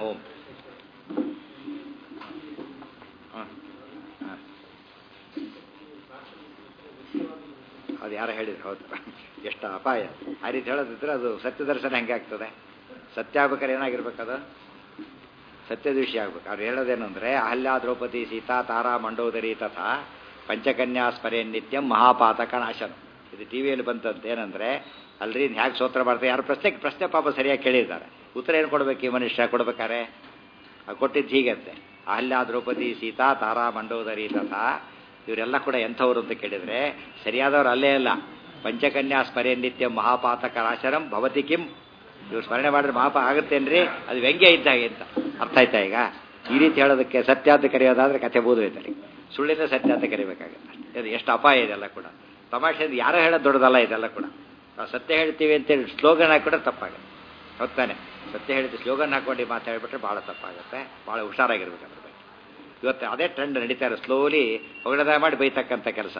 ಓಂ ಹಾಂ ಹಾಂ ಅದು ಯಾರು ಹೇಳಿದ್ರು ಹೌದು ಎಷ್ಟು ಅಪಾಯ ಆ ರೀತಿ ಹೇಳೋದಿದ್ರೆ ಅದು ಸತ್ಯ ದರ್ಶನ ಹೆಂಗೆ ಆಗ್ತದೆ ಸತ್ಯ ಆಗ್ಬೇಕಾದ್ರೆ ಏನಾಗಿರ್ಬೇಕದು ಸತ್ಯದ ವಿಷಯ ಆಗ್ಬೇಕು ಅವ್ರು ಹೇಳೋದೇನು ಅಂದರೆ ಅಹಲ್ಯ ದ್ರೌಪದಿ ಸೀತಾ ತಾರಾ ಮಂಡೋದರಿ ತಥಾ ಪಂಚಕನ್ಯಾ ಸ್ಮರೆ ನಿತ್ಯಂ ಮಹಾಪಾತಕ ನಾಶನ ಇದು ಟಿ ವಿಯಲ್ಲಿ ಬಂತಂತ ಏನಂದರೆ ಅಲ್ರಿ ಹ್ಯಾಗೆ ಸ್ತೋತ್ರ ಮಾಡ್ತಾರೆ ಯಾರು ಪ್ರಶ್ನೆ ಪ್ರಶ್ನೆ ಪಾಪ ಸರಿಯಾಗಿ ಕೇಳಿದ್ದಾರೆ ಉತ್ತರ ಏನು ಕೊಡ್ಬೇಕು ಈ ಮನುಷ್ಯ ಕೊಡ್ಬೇಕಾರೆ ಅದು ಕೊಟ್ಟಿದ್ದು ಹೀಗಂತೆ ಅಹಲ್ಯ ದ್ರೌಪದಿ ಸೀತಾ ತಾರಾ ಮಂಡೋದರಿ ತಥಾ ಇವರೆಲ್ಲ ಕೂಡ ಎಂಥವ್ರು ಅಂತ ಕೇಳಿದರೆ ಸರಿಯಾದವ್ರು ಅಲ್ಲೇ ಅಲ್ಲ ಪಂಚಕನ್ಯಾ ಸ್ಮರೆ ನಿತ್ಯ ಮಹಾಪಾತಕ ನಾಶನಂ ಭವತಿ ಕಿಂ ಇವ್ರು ಸ್ಮರಣೆ ಮಾಡಿದ್ರೆ ಮಹಾಪ ಆಗುತ್ತೇನ್ರಿ ಅದು ವ್ಯಂಗ್ಯ ಇದ್ದಾಗೆ ಅಂತ ಅರ್ಥ ಆಯ್ತಾ ಈಗ ಈ ರೀತಿ ಹೇಳೋದಕ್ಕೆ ಸತ್ಯ ಅಂತ ಕರೆಯೋದಾದ್ರೆ ಕಥೆ ಬೋಧೈತಲ್ಲಿ ಸುಳ್ಳಿನ ಸತ್ಯ ಅಂತ ಕರಿಬೇಕಾಗುತ್ತೆ ಇದು ಎಷ್ಟು ಅಪಾಯ ಇದೆಲ್ಲ ಕೂಡ ತಮಾಷೆ ಯಾರೋ ಹೇಳೋದು ದೊಡ್ಡದಲ್ಲ ಇದೆಲ್ಲ ಕೂಡ ನಾವು ಸತ್ಯ ಹೇಳ್ತೀವಿ ಅಂತೇಳಿ ಸ್ಲೋಗನ್ ಹಾಕಿಬಿಟ್ರೆ ತಪ್ಪಾಗುತ್ತೆ ಹೊತ್ತಾನೆ ಸತ್ಯ ಹೇಳಿದ ಸ್ಲೋಗನ್ ಹಾಕೊಂಡು ಮಾತಾಡ್ಬಿಟ್ರೆ ಭಾಳ ತಪ್ಪಾಗುತ್ತೆ ಭಾಳ ಹುಷಾರಾಗಿರ್ಬೇಕು ಅದ್ರ ಬಗ್ಗೆ ಇವತ್ತು ಅದೇ ಟ್ರೆಂಡ್ ನಡೀತಾ ಇದೆ ಸ್ಲೋಲಿ ಹೊಗಳದ ಮಾಡಿ ಬೈತಕ್ಕಂಥ ಕೆಲಸ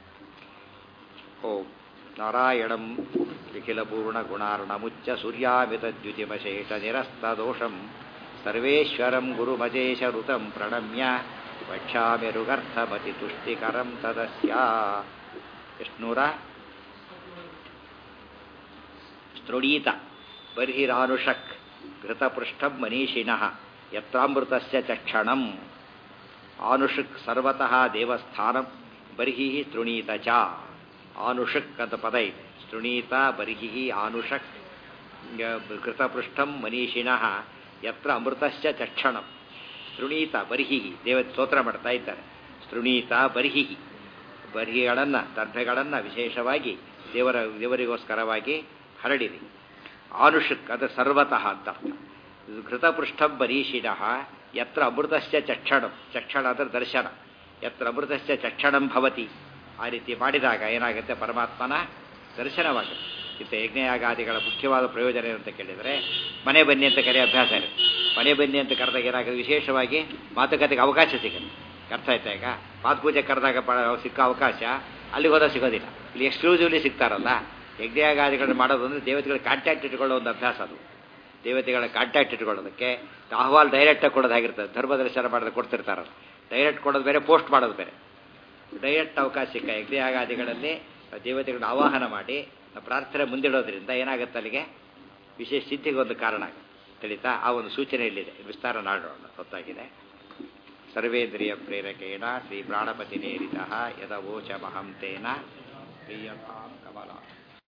ಓ ನಾರಾಯಣಂ ನಿಖಿಲ ಪೂರ್ಣ ಗುಣಾರ್ಣಮುಚ್ಚ ಸೂರ್ಯಾಮಿತದ್ಯುತಿಮಶೇಷ ನಿರಸ್ತ ದೋಷಂ ಸರ್ವೇಶ್ವರಂ ಗುರುಮಜೇಶ ಋತಂ ಪ್ರಣಮ್ಯ ವಕ್ಷಾಮಿ ಋಗರ್ಥಮತಿ ತುಷ್ಟಿಕರಂ ತದಸ್ಯ ಎಷ್ಟು ನೂರ ಸ್ತೃಣೀತ ಬರ್ಹಿರಾನುಷಕ್ ಘೃತಪೃಷ್ಠಂ ಮನೀಷಿಣಃ ಯತ್ರಾಮೃತಸ್ಯ ಚಕ್ಷಣಂ ಆನುಷಕ್ ಸರ್ವತಃ ದೇವಸ್ಥಾನಂ ಬರ್ಹಿ ತೃಣೀತ ಚ ಆನುಷಕ್ ಅಂತ ಪದ ಇದೆ ತೃಣೀತ ಬರ್ಹಿ ಆನುಷಕ್ ಘೃತಪೃಷ್ಠಂ ಮನೀಷಿಣಃ ಯತ್ರ ಅಮೃತಸ್ಯ ಚಕ್ಷಣಂ ತೃಣೀತ ಬರ್ಹಿ ದೇವ ಸ್ತೋತ್ರ ಮಾಡ್ತಾ ಇದ್ದಾರೆ ತೃಣೀತ ಬರ್ಹಿ ಬರ್ಹಿಗಳನ್ನು ದರ್ಭೆಗಳನ್ನು ವಿಶೇಷವಾಗಿ ದೇವರ ದೇವರಿಗೋಸ್ಕರವಾಗಿ ಹರಡಿರಿ ಆನುಷಕ್ ಅದು ಸರ್ವತಃ ಅಂತ ಅರ್ಥ ಇದು ಘೃತಪೃಷ್ಠಂ ಬರೀಷಿಣಃ ಯತ್ರ ಅಮೃತಸ್ಯ ಚಕ್ಷಣಂ ಚಕ್ಷಣ ಅಂದರೆ ದರ್ಶನ ಯತ್ರ ಅಮೃತಸ್ಯ ಚಕ್ಷಣಂ ಭವತಿ ಆ ರೀತಿ ಮಾಡಿದಾಗ ಏನಾಗುತ್ತೆ ಪರಮಾತ್ಮನ ದರ್ಶನವಾಗುತ್ತೆ ಇಂಥ ಯಜ್ಞಯಾಗಾದಿಗಳ ಮುಖ್ಯವಾದ ಪ್ರಯೋಜನ ಏನು ಅಂತ ಕೇಳಿದರೆ ಮನೆ ಬನ್ನಿ ಅಂತ ಕರೆಯೋ ಅಭ್ಯಾಸ ಇರುತ್ತೆ ಮನೆ ಬನ್ನಿ ಅಂತ ಕರೆದಾಗ ಏನಾಗುತ್ತೆ ವಿಶೇಷವಾಗಿ ಮಾತುಕತೆಗೆ ಅವಕಾಶ ಸಿಗುತ್ತೆ ಅರ್ಥ ಆಯ್ತಾ ಈಗ ಪಾತ್ಪೂಜೆ ಕರೆದಾಗ ಸಿಕ್ಕ ಅವಕಾಶ ಅಲ್ಲಿಗೆ ಹೋದಾಗ ಸಿಗೋದಿಲ್ಲ ಇಲ್ಲಿ ಎಕ್ಸ್ಕ್ಲೂಸಿವ್ಲಿ ಸಿಗ್ತಾರಲ್ಲ ಯಜ್ಞಯಾಗಾದಿಗಳನ್ನ ಮಾಡೋದು ಅಂದರೆ ದೇವತೆಗಳ ಕಾಂಟ್ಯಾಕ್ಟ್ ಇಟ್ಕೊಳ್ಳೋ ಒಂದು ಅಭ್ಯಾಸ ಅದು ದೇವತೆಗಳ ಕಾಂಟ್ಯಾಕ್ಟ್ ಇಟ್ಕೊಳ್ಳೋದಕ್ಕೆ ಅಹವಾಲ್ ಡೈರೆಕ್ಟಾಗಿ ಕೊಡೋದಾಗಿರ್ತದೆ ಧರ್ಮ ದರ್ಶನ ಮಾಡೋದು ಕೊಡ್ತಿರ್ತಾರಲ್ಲ ಡೈರೆಕ್ಟ್ ಕೊಡೋದು ಬೇರೆ ಪೋಸ್ಟ್ ಮಾಡೋದು ಬೇರೆ ಡೈರೆಕ್ಟ್ ಅವಕಾಶ ಸಿಕ್ಕ ಯಜ್ಞಯಾಗಾದಿಗಳಲ್ಲಿ ದೇವತೆಗಳನ್ನ ಆವಾಹನ ಮಾಡಿ ಪ್ರಾರ್ಥನೆ ಮುಂದಿಡೋದ್ರಿಂದ ಏನಾಗುತ್ತೆ ಅಲ್ಲಿಗೆ ವಿಶೇಷ ಸಿದ್ಧಿಗೆ ಒಂದು ಕಾರಣ ಆಗುತ್ತೆ ತಿಳಿತಾ ಆ ಒಂದು ಸೂಚನೆ ಇಲ್ಲಿದೆ ವಿಸ್ತಾರ ನಾಡೋಣ ಹೊತ್ತಾಗಿದೆ ಸರ್ವೇಂದ್ರಿಯ ಪ್ರೇರಕೇಣ ಶ್ರೀ ಪ್ರಾಣಪತಿ ನೇರಿತ ಯದವೋಚ ಮಹಂತೇನ ಪ್ರಿಯತಾಂ ಕಮಲ